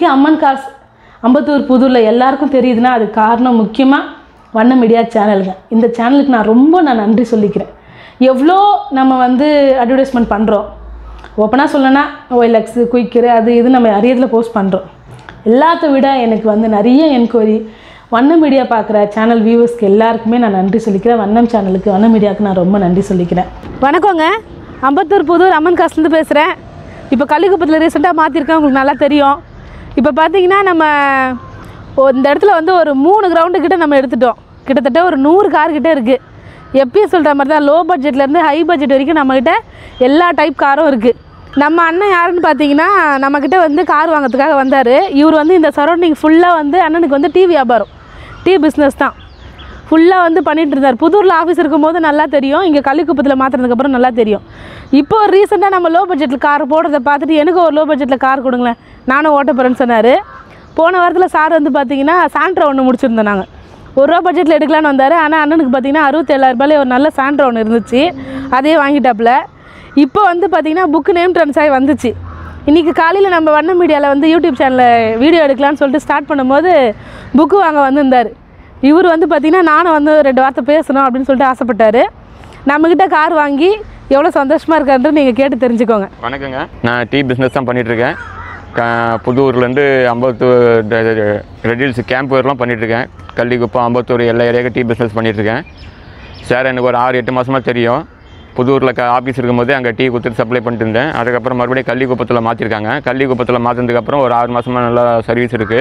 இன்றைக்கி அம்மன் காசு அம்பத்தூர் புதூரில் எல்லாருக்கும் தெரியுதுன்னா அது காரணம் முக்கியமாக வண்ண மீடியா சேனலுங்க இந்த சேனலுக்கு நான் ரொம்ப நான் நன்றி சொல்லிக்கிறேன் எவ்வளோ நம்ம வந்து அட்வர்டைஸ்மெண்ட் பண்ணுறோம் ஓப்பனாக சொல்லணும்னா ஒய்லக்ஸு குயிக்கரு அது இது நம்ம அரியதில் போஸ்ட் பண்ணுறோம் எல்லாத்த விட எனக்கு வந்து நிறைய என்கொயரி வண்ணம் மீடியா பார்க்குற சேனல் வியூவர்ஸ்க்கு எல்லாருக்குமே நான் நன்றி சொல்லிக்கிறேன் வண்ணம் சேனலுக்கு வண்ணம் மீடியாவுக்கு நான் ரொம்ப நன்றி சொல்லிக்கிறேன் வணக்கங்க அம்பத்தூர் புதூர் அம்மன் காசுலேருந்து பேசுகிறேன் இப்போ கள்ளிக்குப்பத்தில் ரீசெண்டாக மாற்றிருக்கேன் உங்களுக்கு நல்லா தெரியும் இப்போ பார்த்தீங்கன்னா நம்ம ஓ- இந்த இடத்துல வந்து ஒரு மூணு கிரவுண்டு கிட்ட நம்ம எடுத்துட்டோம் கிட்டத்தட்ட ஒரு நூறு கார் கிட்ட இருக்குது எப்பயும் சொல்கிற மாதிரி தான் லோ பட்ஜெட்லேருந்து ஹை பட்ஜெட் வரைக்கும் நம்மக்கிட்ட எல்லா டைப் காரும் இருக்குது நம்ம அண்ணன் யாருன்னு பார்த்தீங்கன்னா நம்மக்கிட்ட வந்து கார் வாங்குறதுக்காக வந்தார் இவர் வந்து இந்த சரௌண்டிங் ஃபுல்லாக வந்து அண்ணனுக்கு வந்து டீ வியாபாரம் டீ பிஸ்னஸ் தான் ஃபுல்லாக வந்து பண்ணிட்டு இருந்தார் புதூரில் ஆஃபீஸ் இருக்கும்போது நல்லா தெரியும் இங்கே கள்ளிக்குப்பத்தில் மாற்றினதுக்கப்புறம் நல்லா தெரியும் இப்போ ஒரு ரீசெண்டாக நம்ம லோ பட்ஜெட்டில் கார் போடுறத பார்த்துட்டு எனக்கு ஒரு லோ பட்ஜெட்டில் கார் கொடுங்களேன் நானும் ஓட்ட போகிறேன்னு சொன்னார் போன வாரத்தில் சார் வந்து பார்த்தீங்கன்னா சாண்ட்ரா ஒன்று முடிச்சிருந்தோம் நாங்கள் ஒரு ரூபா பட்ஜெட்டில் எடுக்கலான்னு வந்தார் ஆனால் அண்ணனுக்கு பார்த்தீங்கன்னா அறுபத்தேழாயிரரூபாயிலே ஒரு நல்ல சாண்ட்ரா ஒன்று இருந்துச்சு அதையே வாங்கிட்டாப்புல இப்போ வந்து பார்த்தீங்கன்னா புக்கு நேம் ட்ரான்ஸ் ஆகி வந்துச்சு இன்றைக்கி காலையில் நம்ம வண்ண மீடியாவில் வந்து யூடியூப் சேனலில் வீடியோ எடுக்கலாம்னு சொல்லிட்டு ஸ்டார்ட் பண்ணும்போது புக்கு வாங்க வந்திருந்தார் இவர் வந்து பார்த்திங்கன்னா நானும் வந்து ரெண்டு வார்த்தை பேசணும் அப்படின்னு சொல்லிட்டு ஆசைப்பட்டார் நம்மக்கிட்ட கார் வாங்கி எவ்வளோ சந்தோஷமாக இருக்கான்றது நீங்கள் கேட்டு தெரிஞ்சுக்கோங்க வணக்கங்க நான் டீ பிஸ்னஸ் தான் பண்ணிகிட்ருக்கேன் க புதூர்லேருந்து அம்பத்தூர் ரெடில்ஸ் கேம்ப் எல்லாம் பண்ணிகிட்ருக்கேன் கள்ளிக்குப்பம் அம்பத்தூர் எல்லா ஏரியாவுக்கும் டீ பிஸ்னஸ் பண்ணிகிட்ருக்கேன் சார் எனக்கு ஒரு ஆறு எட்டு மாதமாக தெரியும் புதூரில் க ஆஃபீஸ் இருக்கும்போது அங்கே டீ கொடுத்துட்டு சப்ளை பண்ணிட்டு இருந்தேன் அதுக்கப்புறம் மறுபடியும் கள்ளிக்குப்பத்தில் மாற்றிருக்காங்க கள்ளிக்குப்பத்தில் மாற்றினதுக்கப்புறம் ஒரு ஆறு மாதமாக நல்லா சர்வீஸ் இருக்குது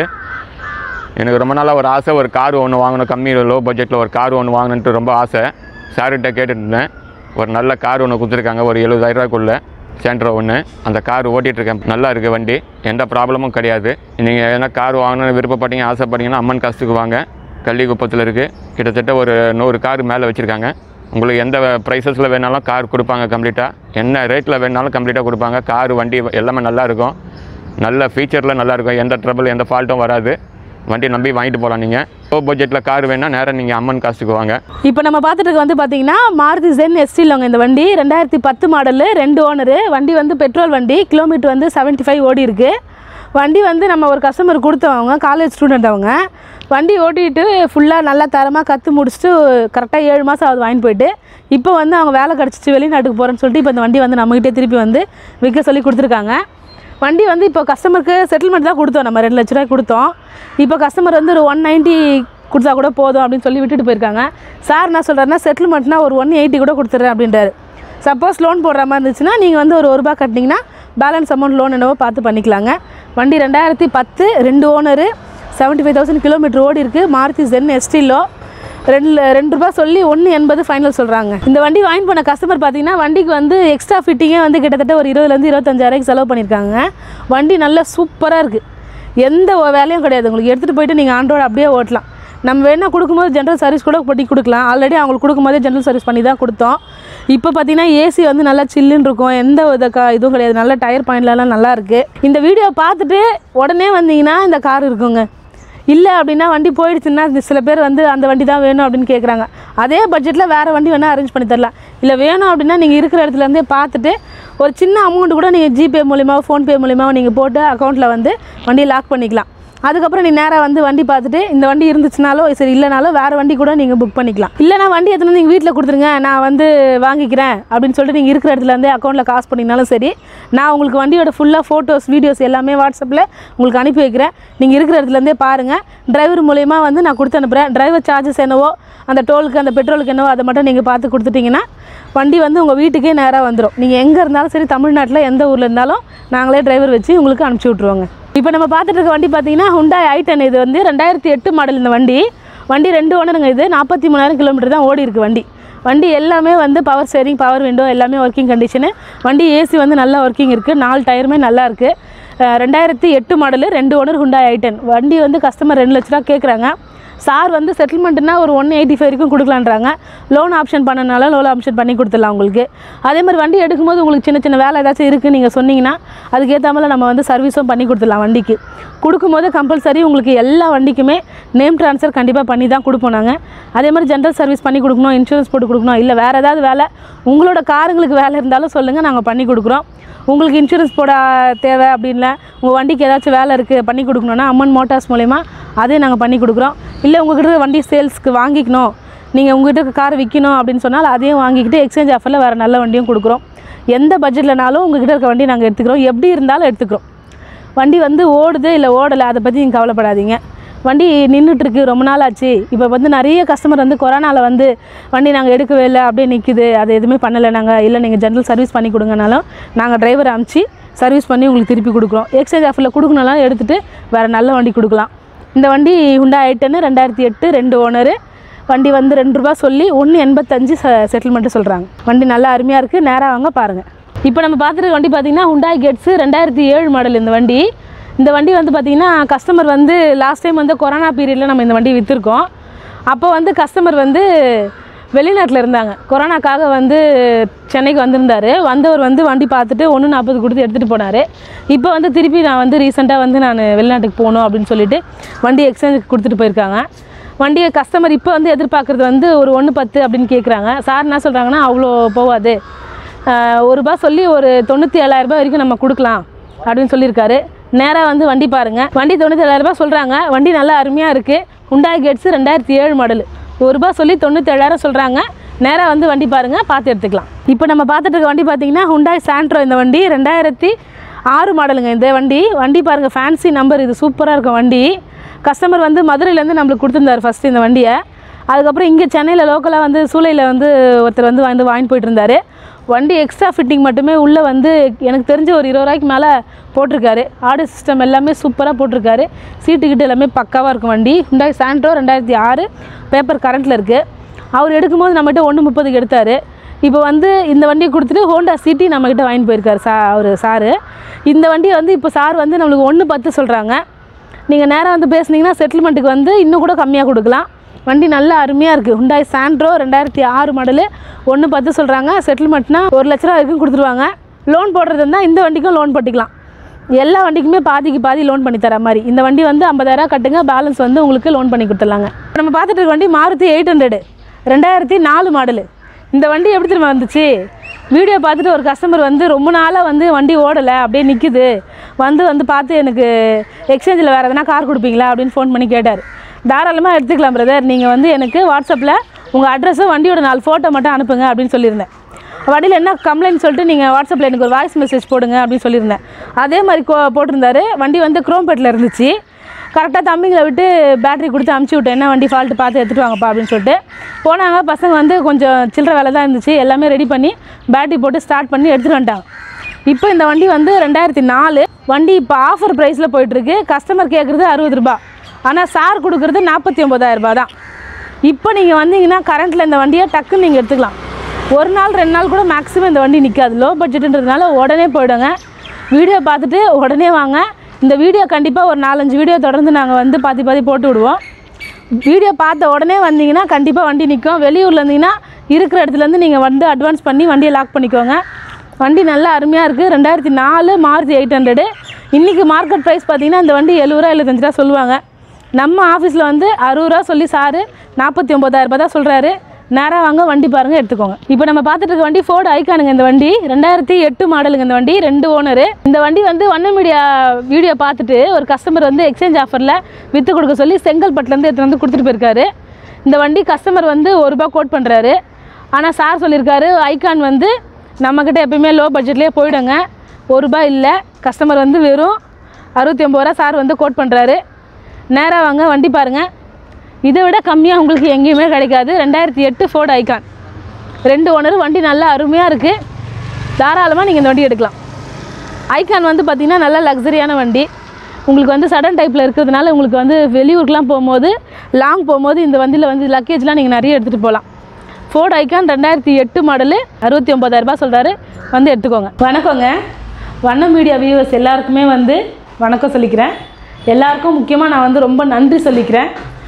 எனக்கு ரொம்ப நாளாக ஒரு ஆசை ஒரு கார் ஒன்று வாங்கணும் கம்மி லோ பட்ஜெட்டில் ஒரு கார் ஒன்று வாங்கணுன்ட்டு ரொம்ப ஆசை சார்கிட்ட கேட்டுட்டு இருந்தேன் ஒரு நல்ல கார் ஒன்று கொடுத்துருக்காங்க ஒரு எழுபதாயிரரூவாக்குள்ளே சென்ட்ரோ ஒன்று அந்த கார் ஓட்டிகிட்ருக்கேன் நல்லா இருக்குது வண்டி எந்த ப்ராப்ளமும் கிடையாது நீங்கள் எதனா கார் வாங்கணும்னு விருப்பப்பட்டீங்க ஆசைப்பட்டீங்கன்னா அம்மன் காசுக்கு வாங்க கள்ளிக்குப்பத்தில் இருக்குது கிட்டத்தட்ட ஒரு நூறு கார் மேலே வச்சுருக்காங்க உங்களுக்கு எந்த ப்ரைஸஸில் வேணாலும் கார் கொடுப்பாங்க கம்ப்ளீட்டாக என்ன ரேட்டில் வேணாலும் கம்ப்ளீட்டாக கொடுப்பாங்க கார் வண்டி எல்லாமே நல்லா இருக்கும் நல்ல ஃபீச்சரில் நல்லா இருக்கும் எந்த ட்ரபிள் எந்த ஃபால்ட்டும் வராது வண்டி நம்பி வாங்கிட்டு போகலாம் நீங்கள் லோ பட்ஜெட்டில் கார் வேணால் நேராக நீங்கள் அம்மன் காசுக்கு வாங்க இப்போ நம்ம பார்த்துட்டு இருக்க வந்து பார்த்தீங்கன்னா மாருதி ஜென் எஸ்டிலங்க இந்த வண்டி ரெண்டாயிரத்தி பத்து மாடலு ரெண்டு ஓனரு வண்டி வந்து பெட்ரோல் வண்டி கிலோமீட்டர் வந்து 75 ஃபைவ் ஓடி இருக்கு வண்டி வந்து நம்ம ஒரு கஸ்டமர் கொடுத்தவங்க காலேஜ் ஸ்டூடெண்ட் அவங்க வண்டி ஓட்டிட்டு ஃபுல்லாக நல்லா தரமாக கற்று முடிச்சுட்டு கரெக்டாக ஏழு மாதம் ஆகுது வாங்கிட்டு போயிட்டு இப்போ வந்து அவங்க வேலை கிடச்சிச்சு வெளிநாட்டுக்கு போகிறேன்னு சொல்லிட்டு இப்போ இந்த வண்டி வந்து நம்மகிட்டே திருப்பி வந்து விற்க சொல்லி கொடுத்துருக்காங்க வண்டி வந்து இப்போ கஸ்டமருக்கு செட்டில்மெண்ட் தான் கொடுத்தோம் நம்ம ரெண்டு லட்ச ரூபாய் கொடுத்தோம் இப்போ கஸ்டமர் வந்து ஒரு ஒன் நைன்ட்டி கொடுத்தா கூட போதும் அப்படின்னு சொல்லி விட்டுட்டு போயிருக்காங்க சார் என்ன சொல்கிறாருன்னா செட்டில்மெண்ட்னா ஒரு ஒன் எயிட்டி கூட கொடுத்துட்றேன் அப்படின்றாரு சப்போஸ் லோன் போடுற மாதிரி இருந்துச்சுன்னா நீங்கள் வந்து ஒரு ஒரு ரூபா கட்டினீங்கன்னா பேலன்ஸ் அமௌண்ட் லோன் என்னவோ பார்த்து பண்ணிக்கலாங்க வண்டி ரெண்டாயிரத்தி பத்து ரெண்டு owner seventy five thousand kilometre ஓடி இருக்குது மாருதி ஜென் எஸ்டிலோ ரெண்டு ரெண்டு ரூபா சொல்லி ஒன்று எண்பது ஃபைனல் சொல்கிறாங்க இந்த வண்டி வாங்கி போன கஸ்டமர் பார்த்தீங்கன்னா வண்டிக்கு வந்து எக்ஸ்ட்ரா ஃபிட்டிங்கே வந்து கிட்டத்தட்ட ஒரு இருபதுலேருந்து இருபத்தஞ்சாயிரம் செலவு பண்ணியிருக்காங்க வண்டி நல்லா சூப்பராக இருக்குது எந்த ஒரு வேலையும் கிடையாது உங்களுக்கு எடுத்துகிட்டு போயிட்டு நீங்கள் ஆண்ட்ராய்டு அப்படியே ஓட்டலாம் நம்ம வேணால் கொடுக்கும்போது ஜென்ரல் சர்வீஸ் கூட பண்ணி கொடுக்கலாம் ஆல்ரெடி அவங்களுக்கு கொடுக்கும்போதே ஜென்ரல் சர்வீஸ் பண்ணி தான் கொடுத்தோம் இப்போ பார்த்தீங்கன்னா ஏசி வந்து நல்லா சில்லுன்னு இருக்கும் எந்த வித கா இதுவும் கிடையாது நல்ல டயர் பாயிண்ட்லலாம் நல்லா இருக்குது இந்த வீடியோ பார்த்துட்டு உடனே வந்தீங்கன்னா இந்த கார் இருக்குங்க இல்லை அப்படின்னா வண்டி போயிடுச்சுன்னா இந்த சில பேர் வந்து அந்த வண்டி தான் வேணும் அப்படின்னு கேட்குறாங்க அதே பட்ஜெட்டில் வேறு வண்டி வேணால் அரேஞ்ச் பண்ணி தரலாம் இல்லை வேணும் அப்படின்னா நீங்கள் இருக்கிற இடத்துல இருந்தே பார்த்துட்டு ஒரு சின்ன அமௌண்ட் கூட நீங்கள் ஜிபே மூலியமாக ஃபோன்பே மூலியமாக நீங்கள் போட்டு அக்கௌண்ட்டில் வந்து வண்டியை லாக் பண்ணிக்கலாம் அதுக்கப்புறம் நீ நேராக வந்து வண்டி பார்த்துட்டு இந்த வண்டி இருந்துச்சுனாலும் சரி இல்லைனாலும் வேறு வண்டி கூட நீங்கள் புக் பண்ணிக்கலாம் இல்லைனா வண்டி எத்தனை நீங்கள் வீட்டில் கொடுத்துருங்க நான் வந்து வாங்கிக்கிறேன் அப்படின்னு சொல்லிட்டு நீங்கள் இருக்கிற இடத்துல இருந்தே அக்கௌண்ட்டில் காசு பண்ணிங்கனாலும் சரி நான் உங்களுக்கு வண்டியோட ஃபுல்லாக ஃபோட்டோஸ் வீடியோஸ் எல்லாமே வாட்ஸ்அப்பில் உங்களுக்கு அனுப்பி வைக்கிறேன் நீங்கள் இருக்கிற இடத்துல இருந்தே பாருங்கள் டிரைவர் மூலயமா வந்து நான் கொடுத்து அனுப்புகிறேன் டிரைவர் சார்ஜஸ் என்னவோ அந்த டோலுக்கு அந்த பெட்ரோலுக்கு என்னவோ அதை மட்டும் நீங்கள் பார்த்து கொடுத்துட்டிங்கன்னா வண்டி வந்து உங்கள் வீட்டுக்கே நேராக வந்துடும் நீங்கள் எங்கே இருந்தாலும் சரி தமிழ்நாட்டில் எந்த ஊரில் இருந்தாலும் நாங்களே டிரைவர் வச்சு உங்களுக்கு அனுப்பிச்சி விட்ருவோங்க இப்போ நம்ம பார்த்துட்டு இருக்க வண்டி பார்த்தீங்கன்னா ஹுண்டாய் ஐட்டன் இது வந்து ரெண்டாயிரத்தி எட்டு மாடல் இந்த வண்டி வண்டி ரெண்டு ஓனருங்க இது நாற்பத்தி மூணாயிரம் கிலோமீட்டர் தான் ஓடி இருக்கு வண்டி வண்டி எல்லாமே வந்து பவர் ஸ்டேரிங் பவர் விண்டோ எல்லாமே ஒர்க்கிங் கண்டிஷனு வண்டி ஏசி வந்து நல்லா ஒர்க்கிங் இருக்குது நாலு டயருமே நல்லா இருக்குது ரெண்டாயிரத்தி எட்டு மாடலு ரெண்டு ஓனர் ஹுண்டாய் ஐட்டன் வண்டி வந்து கஸ்டமர் ரெண்டு லட்ச ரூபா கேட்குறாங்க சார் வந்து செட்டில்மெண்ட்னா ஒரு ஒன் எயிட்டி ஃபைவ் வரைக்கும் கொடுக்கலான்றாங்க லோன் ஆப்ஷன் பண்ணனால லோன் ஆப்ஷன் பண்ணி கொடுத்துடலாம் உங்களுக்கு அதே மாதிரி வண்டி எடுக்கும்போது உங்களுக்கு சின்ன சின்ன வேலை ஏதாச்சும் இருக்குது நீங்கள் சொன்னீங்கன்னா அதுக்கேற்ற மாதிரி நம்ம வந்து சர்வீஸும் பண்ணி கொடுத்துடலாம் வண்டிக்கு கொடுக்கும்போது கம்பல்சரி உங்களுக்கு எல்லா வண்டிக்குமே நேம் ட்ரான்ஸ்ஃபர் கண்டிப்பாக பண்ணி தான் கொடுப்போம் நாங்கள் அதே மாதிரி ஜென்ரல் சர்வீஸ் பண்ணி கொடுக்கணும் இன்சூரன்ஸ் போட்டு கொடுக்கணும் இல்லை வேறு ஏதாவது வேலை உங்களோட காருங்களுக்கு வேலை இருந்தாலும் சொல்லுங்கள் நாங்கள் பண்ணி கொடுக்குறோம் உங்களுக்கு இன்சூரன்ஸ் போட தேவை அப்படின்ல உங்கள் வண்டிக்கு ஏதாச்சும் வேலை இருக்குது பண்ணி கொடுக்கணுன்னா அம்மன் மோட்டார்ஸ் மூலயமா அதையும் நாங்கள் பண்ணி கொடுக்குறோம் இல்லை உங்ககிட்ட வண்டி சேல்ஸ்க்கு வாங்கிக்கணும் நீங்கள் உங்ககிட்ட இருக்க கார் விற்கணும் அப்படின்னு சொன்னால் அதையும் வாங்கிக்கிட்டு எக்ஸ்சேஞ்ச் ஆஃபரில் வேறு நல்ல வண்டியும் கொடுக்குறோம் எந்த பட்ஜெட்லனாலும் உங்ககிட்ட இருக்க வண்டி நாங்கள் எடுத்துக்கிறோம் எப்படி இருந்தாலும் எடுத்துக்கிறோம் வண்டி வந்து ஓடுது இல்லை ஓடலை அதை பற்றி நீங்கள் கவலைப்படாதீங்க வண்டி நின்றுட்டுருக்கு ரொம்ப நாள் ஆச்சு இப்போ வந்து நிறைய கஸ்டமர் வந்து கொரோனாவில் வந்து வண்டி நாங்கள் எடுக்கவே இல்லை அப்படியே நிற்குது அது எதுவுமே பண்ணலை நாங்கள் இல்லை நீங்கள் ஜென்ரல் சர்வீஸ் பண்ணி கொடுங்கனாலும் நாங்கள் டிரைவர் அமுச்சு சர்வீஸ் பண்ணி உங்களுக்கு திருப்பி கொடுக்குறோம் எக்ஸ்சேஞ்ச் ஆஃபரில் கொடுக்கணும்னாலும் எடுத்துகிட்டு வேறு நல்ல வண்டி கொடுக்கலாம் இந்த வண்டி ஹுண்டா ஐட்டன்னு ரெண்டாயிரத்தி எட்டு ரெண்டு ஓனரு வண்டி வந்து ரெண்டு ரூபா சொல்லி ஒன்று எண்பத்தஞ்சு ச செட்டில்மெண்ட்டு சொல்கிறாங்க வண்டி நல்லா அருமையாக இருக்குது நேராக வாங்க பாருங்கள் இப்போ நம்ம பார்த்துருக்க வண்டி பார்த்தீங்கன்னா ஹுண்டாய் கெட்ஸு ரெண்டாயிரத்தி ஏழு மாடல் இந்த வண்டி இந்த வண்டி வந்து பார்த்திங்கன்னா கஸ்டமர் வந்து லாஸ்ட் டைம் வந்து கொரோனா பீரியடில் நம்ம இந்த வண்டி விற்றுருக்கோம் அப்போ வந்து கஸ்டமர் வந்து வெளிநாட்டில் இருந்தாங்க கொரோனாக்காக வந்து சென்னைக்கு வந்திருந்தார் வந்தவர் வந்து வண்டி பார்த்துட்டு ஒன்று நாற்பது கொடுத்து எடுத்துகிட்டு போனார் இப்போ வந்து திருப்பி நான் வந்து ரீசெண்டாக வந்து நான் வெளிநாட்டுக்கு போகணும் அப்படின்னு சொல்லிட்டு வண்டி எக்ஸ்சேஞ்சுக்கு கொடுத்துட்டு போயிருக்காங்க வண்டியை கஸ்டமர் இப்போ வந்து எதிர்பார்க்குறது வந்து ஒரு ஒன்று பத்து அப்படின்னு கேட்குறாங்க சார் என்ன சொல்கிறாங்கன்னா அவ்வளோ போகாது ஆஹ் ஒரு ரூபா சொல்லி ஒரு தொண்ணூற்றி ஏழாயிரரூபா வரைக்கும் நம்ம கொடுக்கலாம் அப்படின்னு சொல்லியிருக்காரு நேராக வந்து வண்டி பாருங்கள் வண்டி தொண்ணூற்றி ஏழாயிரரூபா சொல்கிறாங்க வண்டி நல்லா அருமையாக இருக்குது ஹுண்டாய் கேட்ஸு ரெண்டாயிரத்தி ஏழு மாடல் ஒரு ரூபா சொல்லி தொண்ணூற்றி ஏழாயிரம் சொல்கிறாங்க நேராக வந்து வண்டி பாருங்கள் பார்த்து எடுத்துக்கலாம் இப்போ நம்ம பார்த்துட்டு இருக்க வண்டி பார்த்தீங்கன்னா ஹுண்டாய் சாண்ட்ரோ இந்த வண்டி ரெண்டாயிரத்தி ஆறு மாடலுங்க இந்த வண்டி வண்டி பாருங்கள் ஃபேன்சி நம்பர் இது சூப்பராக இருக்கும் வண்டி கஸ்டமர் வந்து மதுரையிலேருந்து நம்மளுக்கு கொடுத்துருந்தாரு ஃபஸ்ட்டு இந்த வண்டியை அதுக்கப்புறம் இங்கே சென்னையில் லோக்கலாக வந்து சூளையில் வந்து ஒருத்தர் வந்து வந்து வாங்கிட்டு போயிட்டு இருந்தாரு வண்டி எக்ஸ்ட்ரா ஃபிட்டிங் மட்டுமே உள்ளே வந்து எனக்கு தெரிஞ்ச ஒரு இருபது ரூபாய்க்கு மேலே போட்டிருக்காரு ஆடியோ சிஸ்டம் எல்லாமே சூப்பராக போட்டிருக்காரு சீட்டு கிட்ட எல்லாமே பக்காவாக இருக்கும் வண்டி ஹுண்டாய் சாண்ட்ரோ ரெண்டாயிரத்தி ஆறு பேப்பர் கரண்ட்டில் இருக்குது அவர் எடுக்கும்போது நம்மகிட்ட ஒன்று முப்பதுக்கு எடுத்தார் இப்போ வந்து இந்த வண்டியை கொடுத்துட்டு ஹோண்டா சிட்டி நம்மக்கிட்ட வாங்கிட்டு போயிருக்காரு சா அவர் சாரு இந்த வண்டியை வந்து இப்போ சார் வந்து நம்மளுக்கு ஒன்று பத்து சொல்கிறாங்க நீங்கள் நேராக வந்து பேசுனீங்கன்னா செட்டில்மெண்ட்டுக்கு வந்து இன்னும் கூட கம்மியாக கொடுக்கலாம் வண்டி நல்லா அருமையாக இருக்குது ஹுண்டாய் சாண்ட்ரோ ரெண்டாயிரத்தி ஆறு மாடலு ஒன்று பத்து சொல்கிறாங்க செட்டில்மெண்ட்னா ஒரு லட்ச ரூபா வரைக்கும் கொடுத்துருவாங்க லோன் போடுறது இருந்தால் இந்த வண்டிக்கும் லோன் போட்டுக்கலாம் எல்லா வண்டிக்குமே பாதிக்கு பாதி லோன் பண்ணி தர மாதிரி இந்த வண்டி வந்து ஐம்பதாயிரம் கட்டுங்க பேலன்ஸ் வந்து உங்களுக்கு லோன் பண்ணி கொடுத்துடலாங்க நம்ம பார்த்துட்டு இருக்க வண்டி மாருதி எயிட் ஹண்ட்ரடு ரெண்டாயிரத்தி நாலு மாடலு இந்த வண்டி எப்படி திரும்ப வந்துச்சு வீடியோ பார்த்துட்டு ஒரு கஸ்டமர் வந்து ரொம்ப நாளாக வந்து வண்டி ஓடலை அப்படியே நிற்குது வந்து வந்து பார்த்து எனக்கு எக்ஸ்சேஞ்சில் வேறு எதனா கார் கொடுப்பீங்களா அப்படின்னு ஃபோன் பண்ணி கேட்டார் தாராளமாக எடுத்துக்கலாம் பிரதர் நீங்கள் வந்து எனக்கு வாட்ஸ்அப்பில் உங்கள் அட்ரஸும் வண்டியோட நாலு ஃபோட்டோ மட்டும் அனுப்புங்க அப்படின்னு சொல்லியிருந்தேன் வண்டியில் என்ன கம்ப்ளைண்ட் சொல்லிட்டு நீங்கள் வாட்ஸ்அப்பில் எனக்கு ஒரு வாய்ஸ் மெசேஜ் போடுங்க அப்படின்னு சொல்லியிருந்தேன் அதே மாதிரி கோ போட்டிருந்தாரு வண்டி வந்து குரோம்பேட்டில் இருந்துச்சு கரெக்டாக தம்பிங்களை விட்டு பேட்டரி கொடுத்து அமுச்சு விட்டேன் என்ன வண்டி ஃபால்ட்டு பார்த்து எடுத்துகிட்டு வாங்கப்பா அப்படின்னு சொல்லிட்டு போனாங்க பசங்க வந்து கொஞ்சம் சில்லற வேலை தான் இருந்துச்சு எல்லாமே ரெடி பண்ணி பேட்டரி போட்டு ஸ்டார்ட் பண்ணி எடுத்துகிட்டு வந்துட்டாங்க இப்போ இந்த வண்டி வந்து ரெண்டாயிரத்தி நாலு வண்டி இப்போ ஆஃபர் ப்ரைஸில் போயிட்டுருக்கு கஸ்டமர் கேட்குறது அறுபது ரூபாய் ஆனால் சார் கொடுக்குறது நாற்பத்தி ஒம்பதாயிரம் ரூபாய் தான் இப்போ நீங்கள் வந்தீங்கன்னா கரண்ட்டில் இந்த வண்டியை டக்குன்னு நீங்கள் எடுத்துக்கலாம் ஒரு நாள் ரெண்டு நாள் கூட மேக்ஸிமம் இந்த வண்டி நிற்காது லோ பட்ஜெட்டுன்றதுனால உடனே போயிடுங்க வீடியோ பார்த்துட்டு உடனே வாங்க இந்த வீடியோ கண்டிப்பாக ஒரு நாலஞ்சு வீடியோ தொடர்ந்து நாங்கள் வந்து பாதி பாதி போட்டு விடுவோம் வீடியோ பார்த்த உடனே வந்தீங்கன்னா கண்டிப்பாக வண்டி நிற்கும் வெளியூரில் இருந்தீங்கன்னா இருக்கிற இடத்துலேருந்து நீங்கள் வந்து அட்வான்ஸ் பண்ணி வண்டியை லாக் பண்ணிக்கோங்க வண்டி நல்லா அருமையாக இருக்குது ரெண்டாயிரத்தி நாலு மாருதி எயிட் ஹண்ட்ரடு இன்றைக்கி மார்க்கெட் ப்ரைஸ் பார்த்தீங்கன்னா இந்த வண்டி எழுபது ரூபா எழுபத்தஞ்சு ரூபா சொல்லுவாங்க நம்ம ஆஃபீஸில் வந்து அறுபது ரூபா சொல்லி சாரு நாற்பத்தி ஒம்பதாயிரரூபா தான் சொல்கிறாரு நேராக வாங்க வண்டி பாருங்கள் எடுத்துக்கோங்க இப்போ நம்ம பார்த்துட்டு இருக்க வண்டி ஃபோர்டு ஐக்கானுங்க இந்த வண்டி ரெண்டாயிரத்தி எட்டு மாடலுங்க இந்த வண்டி ரெண்டு ஓனரு இந்த வண்டி வந்து வண்ண மீடியா வீடியோ பார்த்துட்டு ஒரு கஸ்டமர் வந்து எக்ஸ்சேஞ்ச் ஆஃபரில் விற்று கொடுக்க சொல்லி செங்கல்பட்டுலேருந்து எடுத்துகிட்டு வந்து கொடுத்துட்டு போயிருக்காரு இந்த வண்டி கஸ்டமர் வந்து ஒரு ரூபா கோட் பண்ணுறாரு ஆனால் சார் சொல்லியிருக்காரு ஐகான் வந்து நம்மக்கிட்ட எப்பயுமே லோ பட்ஜெட்லேயே போயிடுங்க ஒரு ரூபாய் இல்லை கஸ்டமர் வந்து வெறும் அறுபத்தி ஒம்பது ரூபா சார் வந்து கோட் பண்ணுறாரு நேராக வாங்க வண்டி பாருங்கள் இதை விட கம்மியாக உங்களுக்கு எங்கேயுமே கிடைக்காது ரெண்டாயிரத்தி எட்டு ஃபோர்டு ஐகான் ரெண்டு ஓனர் வண்டி நல்லா அருமையாக இருக்குது தாராளமாக நீங்கள் இந்த வண்டி எடுக்கலாம் ஐகான் வந்து பார்த்திங்கன்னா நல்ல லக்ஸரியான வண்டி உங்களுக்கு வந்து சடன் டைப்பில் இருக்கிறதுனால உங்களுக்கு வந்து வெளியூருக்குலாம் போகும்போது லாங் போகும்போது இந்த வண்டியில் வந்து லக்கேஜ்லாம் நீங்கள் நிறைய எடுத்துகிட்டு போகலாம் ஃபோர்டு ஐகான் ரெண்டாயிரத்தி எட்டு மாடலு அறுபத்தி ஒம்பதாயிரரூபா சொல்கிறாரு வந்து எடுத்துக்கோங்க வணக்கங்க வண்ணம் மீடியா வியூவர்ஸ் எல்லாருக்குமே வந்து வணக்கம் சொல்லிக்கிறேன் எல்லாருக்கும் முக்கியமாக நான் வந்து ரொம்ப நன்றி சொல்லிக்கிறேன்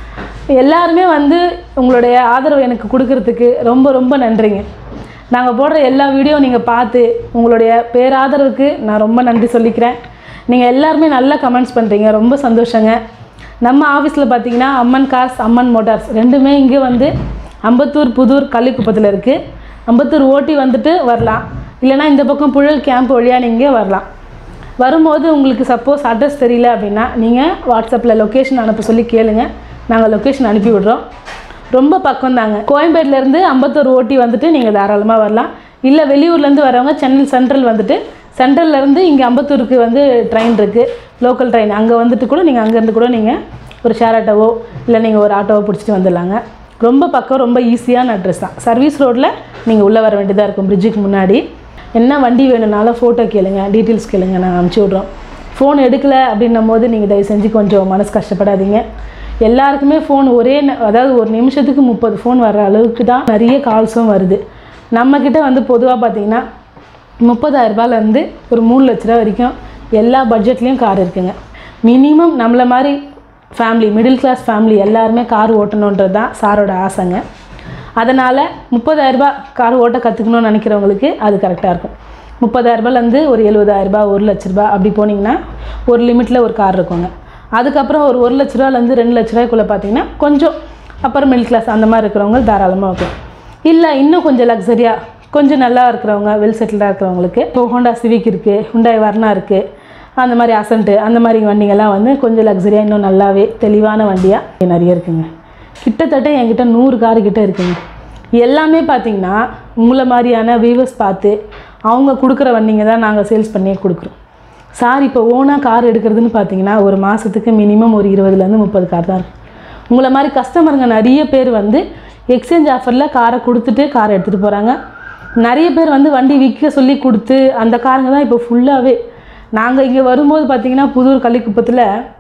எல்லாருமே வந்து உங்களுடைய ஆதரவு எனக்கு கொடுக்கறதுக்கு ரொம்ப ரொம்ப நன்றிங்க நாங்கள் போடுற எல்லா வீடியோ நீங்கள் பார்த்து உங்களுடைய பேராதரவுக்கு நான் ரொம்ப நன்றி சொல்லிக்கிறேன் நீங்கள் எல்லாருமே நல்லா கமெண்ட்ஸ் பண்ணுறீங்க ரொம்ப சந்தோஷங்க நம்ம ஆஃபீஸில் பார்த்தீங்கன்னா அம்மன் கார்ஸ் அம்மன் மோட்டார்ஸ் ரெண்டுமே இங்கே வந்து அம்பத்தூர் புதூர் கள்ளிக்குப்பத்தில் இருக்குது அம்பத்தூர் ஓட்டி வந்துட்டு வரலாம் இல்லைனா இந்த பக்கம் புழல் கேம்ப் வழியாக நீங்கள் வரலாம் வரும்போது உங்களுக்கு சப்போஸ் அட்ரஸ் தெரியல அப்படின்னா நீங்கள் வாட்ஸ்அப்பில் லொக்கேஷன் அனுப்ப சொல்லி கேளுங்க நாங்கள் லொக்கேஷன் அனுப்பி விடுறோம் ரொம்ப பக்கம் தாங்க கோயம்பேடுலேருந்து அம்பத்தூர் ஓட்டி வந்துட்டு நீங்கள் தாராளமாக வரலாம் இல்லை வெளியூர்லேருந்து வரவங்க சென்னை சென்ட்ரல் வந்துட்டு சென்ட்ரல்லேருந்து இங்கே அம்பத்தூருக்கு வந்து ட்ரெயின் இருக்குது லோக்கல் ட்ரெயின் அங்கே வந்துட்டு கூட நீங்கள் அங்கேருந்து கூட நீங்கள் ஒரு ஷேர் ஆட்டோவோ இல்லை நீங்கள் ஒரு ஆட்டோவோ பிடிச்சிட்டு வந்துடலாங்க ரொம்ப பக்கம் ரொம்ப ஈஸியான அட்ரஸ் தான் சர்வீஸ் ரோட்டில் நீங்கள் உள்ளே வர வேண்டியதாக இருக்கும் பிரிட்ஜுக்கு முன்னாடி என்ன வண்டி வேணும்னாலும் ஃபோட்டோ கேளுங்க டீட்டெயில்ஸ் கேளுங்க நான் அனுப்பிச்சி விட்றோம் ஃபோன் எடுக்கலை அப்படின்னும் போது நீங்கள் தயவு செஞ்சு கொஞ்சம் மனசு கஷ்டப்படாதீங்க எல்லாருக்குமே ஃபோன் ஒரே ந- அதாவது ஒரு நிமிஷத்துக்கு முப்பது ஃபோன் வர்ற அளவுக்கு தான் நிறைய கால்ஸும் வருது நம்மக்கிட்ட வந்து பொதுவாக பார்த்தீங்கன்னா முப்பதாயிரரூபாலேருந்து ஒரு மூணு லட்ச ரூபா வரைக்கும் எல்லா பட்ஜெட்லேயும் கார் இருக்குங்க மினிமம் நம்மளை மாதிரி ஃபேமிலி மிடில் கிளாஸ் ஃபேமிலி எல்லாருமே கார் ஓட்டணுன்றது தான் சாரோட ஆசைங்க அதனால் முப்பதாயிரரூபா கார் ஓட்ட கற்றுக்கணும்னு நினைக்கிறவங்களுக்கு அது கரெக்டாக இருக்கும் முப்பதாயிரரூபாலேருந்து ஒரு எழுபதாயிரரூபா ஒரு லட்ச ரூபா அப்படி போனீங்கன்னா ஒரு லிமிட்டில் ஒரு கார் இருக்குங்க அதுக்கப்புறம் ஒரு ஒரு லட்ச ரூபாலேருந்து ரெண்டு லட்ச ரூபாய்க்குள்ளே பார்த்தீங்கன்னா கொஞ்சம் அப்பர் மிடில் கிளாஸ் அந்த மாதிரி இருக்கிறவங்க தாராளமாக ஓகே இல்லை இன்னும் கொஞ்சம் லக்ஸரியாக கொஞ்சம் நல்லா இருக்கிறவங்க வெல் செட்டில்டாக இருக்கிறவங்களுக்கு இப்போ ஹோண்டா சிவிக் இருக்குது ஹுண்டாய் வர்ணா இருக்குது அந்த மாதிரி அசன்ட்டு அந்த மாதிரி வண்டிங்கெல்லாம் வந்து கொஞ்சம் லக்ஸரியாக இன்னும் நல்லாவே தெளிவான வண்டியாக நிறைய இருக்குங்க கிட்டத்தட்ட என்கிட்ட நூறு காரு கிட்ட இருக்குங்க எல்லாமே பார்த்தீங்கன்னா உங்களை மாதிரியான வியூவர்ஸ் பார்த்து அவங்க கொடுக்குற வண்டிங்க தான் நாங்கள் சேல்ஸ் பண்ணியே கொடுக்குறோம் சார் இப்போ ஓனாக கார் எடுக்கிறதுன்னு பார்த்தீங்கன்னா ஒரு மாதத்துக்கு மினிமம் ஒரு இருபதுலேருந்து முப்பது கார் தான் இருக்கும் உங்களை மாதிரி கஸ்டமருங்க நிறைய பேர் வந்து எக்ஸ்சேஞ்ச் ஆஃபரில் காரை கொடுத்துட்டு காரை எடுத்துகிட்டு போகிறாங்க நிறைய பேர் வந்து வண்டி விற்க சொல்லி கொடுத்து அந்த காருங்க தான் இப்போ ஃபுல்லாகவே நாங்கள் இங்கே வரும்போது பார்த்தீங்கன்னா புதூர் கள்ளிக்குப்பத்தில்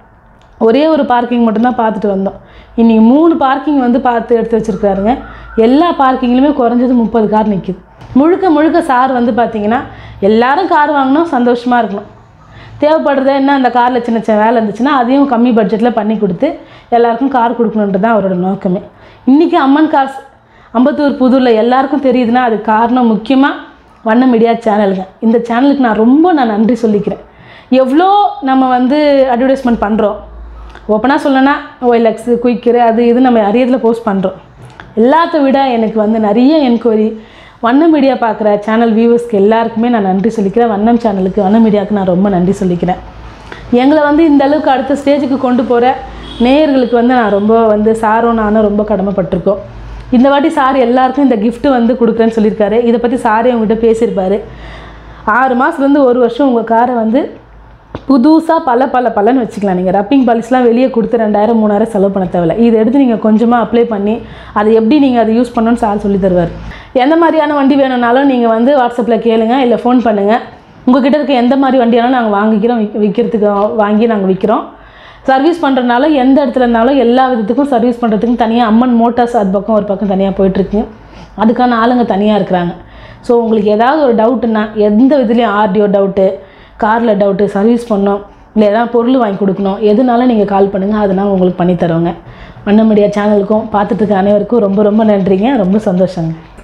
ஒரே ஒரு பார்க்கிங் மட்டும்தான் பார்த்துட்டு வந்தோம் இன்றைக்கி மூணு பார்க்கிங் வந்து பார்த்து எடுத்து வச்சுருக்காருங்க எல்லா பார்க்கிங்லையுமே குறைஞ்சது முப்பது கார் நிற்கிது முழுக்க முழுக்க சார் வந்து பார்த்தீங்கன்னா எல்லாரும் கார் வாங்கணும் சந்தோஷமாக இருக்கணும் தேவைப்படுறத என்ன அந்த காரில் சின்ன சின்ன வேலை இருந்துச்சுன்னா அதையும் கம்மி பட்ஜெட்டில் பண்ணி கொடுத்து எல்லாருக்கும் கார் கொடுக்கணுன்றது தான் அவரோட நோக்கமே இன்றைக்கி அம்மன் கார்ஸ் அம்பத்தூர் புதூரில் எல்லாருக்கும் தெரியுதுன்னா அது காரணம் முக்கியமாக வண்ண மீடியா சேனலுங்க இந்த சேனலுக்கு நான் ரொம்ப நான் நன்றி சொல்லிக்கிறேன் எவ்வளோ நம்ம வந்து அட்வர்டைஸ்மெண்ட் பண்ணுறோம் ஓப்பனாக சொல்லணும்னா ஒய்லக்ஸு குயிக்கரு அது இது நம்ம அரியதில் போஸ்ட் பண்ணுறோம் எல்லாத்த விட எனக்கு வந்து நிறைய என்கொயரி வண்ணம் மீடியா பார்க்குற சேனல் வியூவர்ஸ்க்கு எல்லாருக்குமே நான் நன்றி சொல்லிக்கிறேன் வண்ணம் சேனலுக்கு வண்ணம் மீடியாவுக்கு நான் ரொம்ப நன்றி சொல்லிக்கிறேன் எங்களை வந்து இந்த அளவுக்கு அடுத்த ஸ்டேஜுக்கு கொண்டு போகிற நேயர்களுக்கு வந்து நான் ரொம்ப வந்து சாரும் நானும் ரொம்ப கடமைப்பட்டிருக்கோம் இந்த வாட்டி சார் எல்லாருக்கும் இந்த gift வந்து கொடுக்குறேன்னு சொல்லியிருக்காரு இதை பற்றி சாரே உங்ககிட்ட பேசியிருப்பாரு ஆறு மாதத்துலேருந்து ஒரு வருஷம் உங்கள் காரை வந்து புதுசாக பல பல பலன்னு வச்சுக்கலாம் நீங்கள் ரப்பிங் பாலிஸ்லாம் வெளியே கொடுத்து ரெண்டாயிரம் மூணாயிரம் செலவு பண்ண தேவையில்ல இதை எடுத்து நீங்கள் கொஞ்சமாக அப்ளை பண்ணி அதை எப்படி நீங்கள் அதை யூஸ் பண்ணணும்னு சார் சொல்லி தருவார் எந்த மாதிரியான வண்டி வேணும்னாலும் நீங்கள் வந்து வாட்ஸ்அப்பில் கேளுங்க இல்லை ஃபோன் பண்ணுங்கள் உங்ககிட்ட இருக்க எந்த மாதிரி வண்டியானாலும் நாங்கள் வாங்கிக்கிறோம் விக் விற்கிறதுக்கு வாங்கி நாங்கள் விற்கிறோம் சர்வீஸ் பண்ணுறதுனால எந்த இடத்துல இருந்தாலும் எல்லா விதத்துக்கும் சர்வீஸ் பண்ணுறதுக்கும் தனியாக அம்மன் மோட்டார்ஸ் அது பக்கம் ஒரு பக்கம் தனியாக போயிட்டுருக்கு அதுக்கான ஆளுங்க தனியாக இருக்கிறாங்க ஸோ உங்களுக்கு ஏதாவது ஒரு டவுட்டுன்னா எந்த விதத்துலையும் ஆர்டிஓ டவுட்டு காரில் டவுட்டு சர்வீஸ் பண்ணோம் இல்லை ஏதாவது பொருள் வாங்கி கொடுக்கணும் எதுனாலும் நீங்கள் கால் பண்ணுங்கள் அதை நாங்கள் உங்களுக்கு பண்ணி தரோங்க வண்ண மீடியா சேனலுக்கும் பார்த்துட்டு இருக்க அனைவருக்கும் ரொம்ப ரொம்ப நன்றிங்க ரொம்ப சந்தோஷங்க